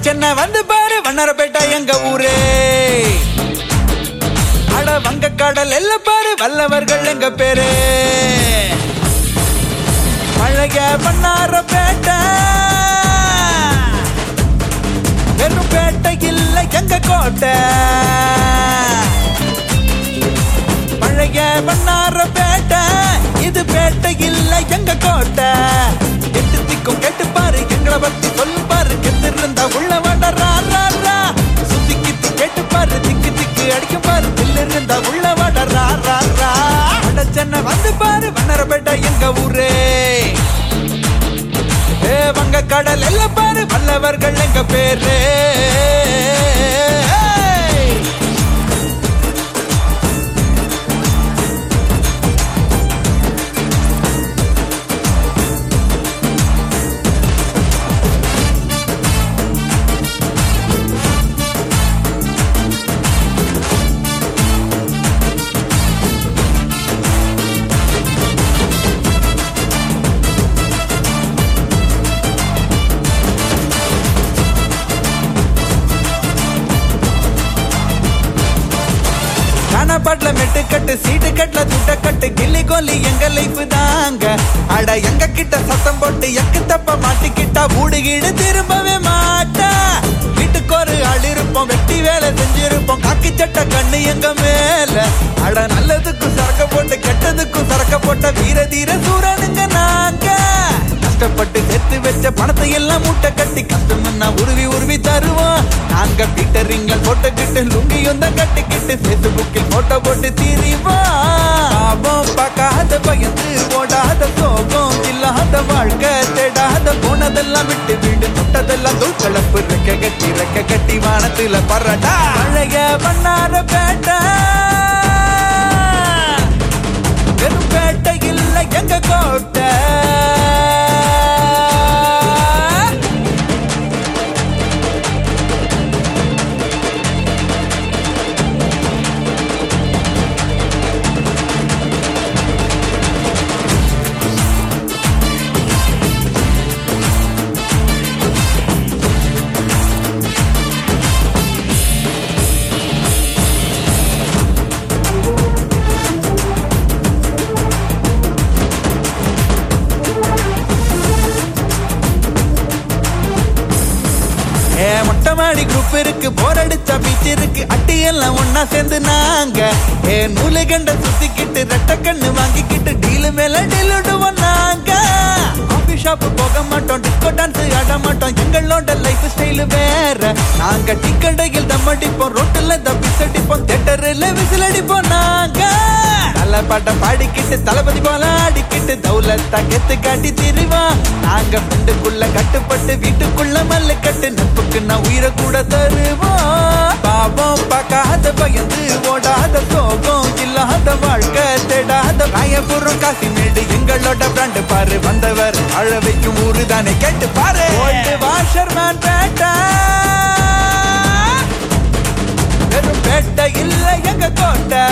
சென்னை வந்து பாரு வண்ணரப்பேட்டை எங்க ஊரே அட வங்க கடல் எல்ல பாரு வல்லவர்கள் எங்க பேரு பழைய வண்ணாரப்பேட்டை வெறும் பேட்டை இல்ல எங்க கோட்டை பழைய வண்ணாரப்பேட்டை இது பேட்டை இல்ல எங்க கோட்டை எட்டு திக்கும் கேட்டு பாரு எங்களை பத்தி சொல்லு பாரு கெத்து இருந்தா உள்ள வாடா ரா ரா ரா சுத்தி கித்தி கேட்டு பாரு திக்கு திக்கு அடிக்கும் பாரு தில்லு இருந்தா உள்ள வாடா ரா ரா ரா அட சென்னை வந்து பாரு வண்ணரப்பேட்டை எங்க ஊரே ஏ வங்க கடல் எல்லாம் பாரு வல்லவர்கள் எங்க பேரு ஏய்! காணப்பாட்டுல மெட்டு கட்டு சீட்டு கட்டுல துட்ட கட்டு கில்லி கோலி எங்க லைஃப் தாங்க அட எங்க கிட்ட சத்தம் போட்டு எக்கு தப்ப மாட்டிக்கிட்டா ஊடு கீடு திரும்பவே மாட்டா வீட்டுக்கு ஒரு ஆள் இருப்போம் வெட்டி வேலை செஞ்சிருப்போம் காக்கி சட்ட கண்ணு எங்க மேல அட நல்லதுக்கும் சரக்க போட்டு கெட்டதுக்கும் சரக்க போட்ட வீர தீர சூரனுங்க நாங்க கஷ்டப்பட்டு சேர்த்து வச்ச பணத்தை எல்லாம் மூட்டை கட்டி கஷ்டம்னா உருவி உருவி தருவோம் நாங்க பீட்டரிங்கள் போட்டுக்கிட்டு லுங்கியும் தான் கட்டிக்கிட்டு பேஸ்புக்கில் போட்டோ போட்டு திரிவோம் பாவம் பார்க்காத பயந்து ஓடாத சோகம் இல்லாத வாழ்க்கை தேடாத போனதெல்லாம் விட்டு வீடு தொட்டதெல்லாம் தூக்கலப்பு ரெக்க கட்டி ரெக்க கட்டி வானத்துல பறடா அழக பண்ணார பேட்டை வெறும் பேட்டை இல்ல எங்க கோட்டை ஏ மொட்டை மாடி குரூப் இருக்கு போர் அடிச்சா பீச் இருக்கு அட்டி எல்லாம் ஒன்னா சேர்ந்து நாங்க ஏ நூலை கண்ட சுத்திக்கிட்டு ரெட்ட கண்ணு வாங்கிக்கிட்டு டீலு மேல டீலுடுவோம் நாங்க காஃபி ஷாப் போக மாட்டோம் டிஸ்கோ டான்ஸ் ஆட மாட்டோம் எங்களோட லைஃப் ஸ்டைல் வேற நாங்க டீ கடையில் தம் அடிப்போம் ரோட்டுல தப்பிஸ் அடிப்போம் தேட்டர்ல விசில் அடிப்போம் நாங்க நல்ல பாட்டம் பாடிக்கிட்டு தளபதி போல ஆடிக்கிட்டு தௌலத்தா கெத்து காட்டி திரிவோம் நாங்க ஃப்ரெண்டுக்குள்ள கட்டுப்பட்டு வீட்டுக்குள்ள மல்லு கட்டு நட்புக்கு நான் உயிரை கூட தருவோம் பாவம் பார்க்காத பயந்து ஓடாத சோகம் இல்லாத வாழ்க்கை தேடாத ராயபுரம் காசிமேடு எங்களோட பிராண்டு பாரு வந்தவர் அழ வைக்கும் ஊரு தானே கேட்டு பாரு வாஷர்மேன் பேட்டை வெறும் பேட்டை இல்ல எங்க கோட்டை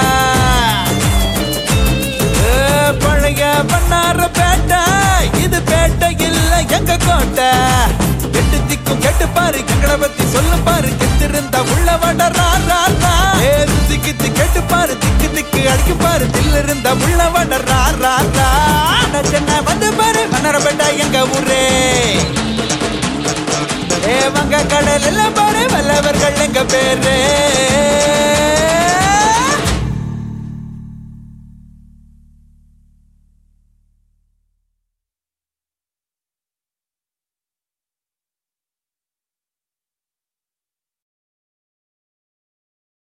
ஏ, பழைய பண்ணார பேட்டை இது பேட்டை இல்ல எங்க கோட்டை எட்டு திக்கும் கெட்டு பாரு எங்களை பத்தி சொல்லு பாரு கெத்திருந்தா உள்ள வட ரா ரா ரா ஏ சுத்தி கித்து கெட்டு பாரு திக்கு திக்கு அடிக்கு பாரு தில்லு இருந்தா உள்ள வட ரா ரா ரா அட சென்னை வந்து பாரு மன்னர பேட்டை எங்க ஊரே ஏ வங்க கடல் எல்லாம் பாரு வல்லவர்கள் எங்க பேரு